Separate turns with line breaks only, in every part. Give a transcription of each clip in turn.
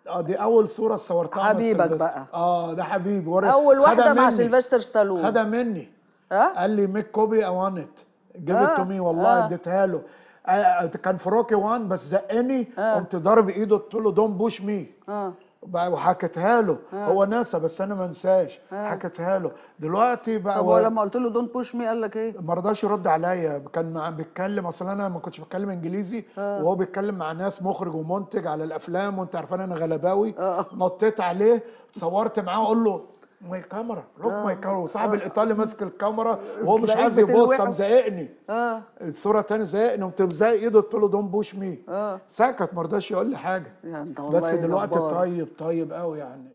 اه دي اول صوره صورتها مع
حبيبك
سيلفستر.
بقى.
اه ده حبيبي ورا-
اول
خدها
واحده مع
مني.
سيلفستر ستالون
خدها مني
ها
قال لي ميك كوبي اي وان ات جيف ات
آه،
تو مي والله
آه.
اديتها له آه، كان في روكي وان بس زقني قمت ضارب ايده قلت له دون بوش مي
اه
بقى وحكيتها له هو ناسا بس انا ما انساش حكيتها له دلوقتي بقى
طب هو لما قلت له دونت بوش مي قال لك ايه؟
ما رضاش يرد عليا كان مع بيتكلم اصلا انا ما كنتش بتكلم انجليزي وهو بيتكلم مع ناس مخرج ومنتج على الافلام وانت عارفان انا غلباوي نطيت عليه صورت معاه واقول له ماي كاميرا لوك ماي كاميرا وصاحب الايطالي ماسك الكاميرا وهو مش
تلاقيك
عايز يبص
بتلوحه.
قام زايقني
اه
الصوره تاني زايقني قمت مزايق ايده قلت له دون بوش مي
اه
سكت ما رضاش يقول لي حاجه
يا انت والله
بس دلوقتي
جبار.
طيب طيب قوي يعني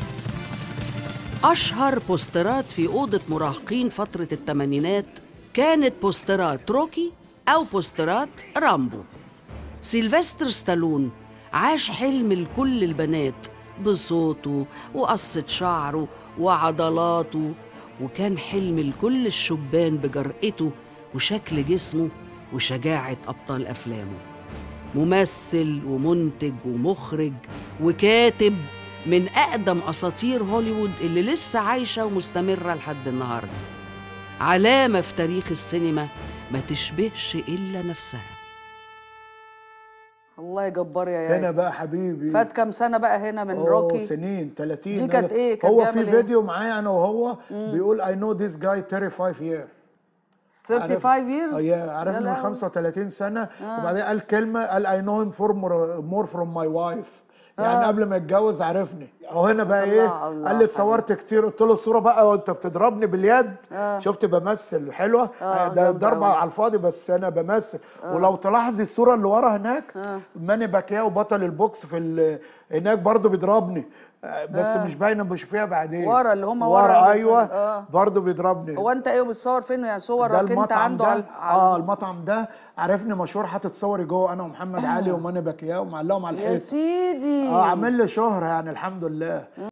أشهر بوسترات في أوضة مراهقين فترة الثمانينات كانت بوسترات روكي أو بوسترات رامبو سيلفستر ستالون عاش حلم لكل البنات بصوته وقصة شعره وعضلاته وكان حلم لكل الشبان بجرأته وشكل جسمه وشجاعة أبطال أفلامه ممثل ومنتج ومخرج وكاتب من أقدم أساطير هوليوود اللي لسه عايشة ومستمرة لحد النهاردة علامة في تاريخ السينما ما تشبهش إلا نفسها
والله جبار يا
هنا
يا
بقى حبيبي
فات كام سنه بقى هنا من
أوه،
روكي
سنين 30
دي كانت إيه؟ كان
هو
بيعمل
في
إيه؟
فيديو معايا انا وهو بيقول I know this guy 35 year
35 years
اه يا عرفنا من
لهوي.
35 سنه وبعدين قال كلمه قال I know him for more, more from my wife يعني قبل ما يتجوز عرفني اهو هنا بقى
الله،
ايه
الله
قال لي اتصورت كتير قلت له الصوره بقى وانت بتضربني باليد شفت بمثل حلوه
آه،
ده
جامدة
ضربه
أوي.
على الفاضي بس انا بمثل ولو تلاحظي الصوره اللي ورا هناك ماني باكياو بطل البوكس في ال- هناك برضو بيضربني آه، بس مش باينه بشوفيها بعدين
ورا اللي هم ورا اللي
ورا
في-
ايوه
آه.
برضو بيضربني
هو انت ايه بتصور فين يعني
ده
صورك انت
المطعم
عنده
ده
على
اه
على-
المطعم ده عرفني مشهور حاطط صوري جوه انا ومحمد علي وماني باكياو ومعلقهم على
يا
الحيط
سيدي
اه عامل لي شهره يعني الحمد لله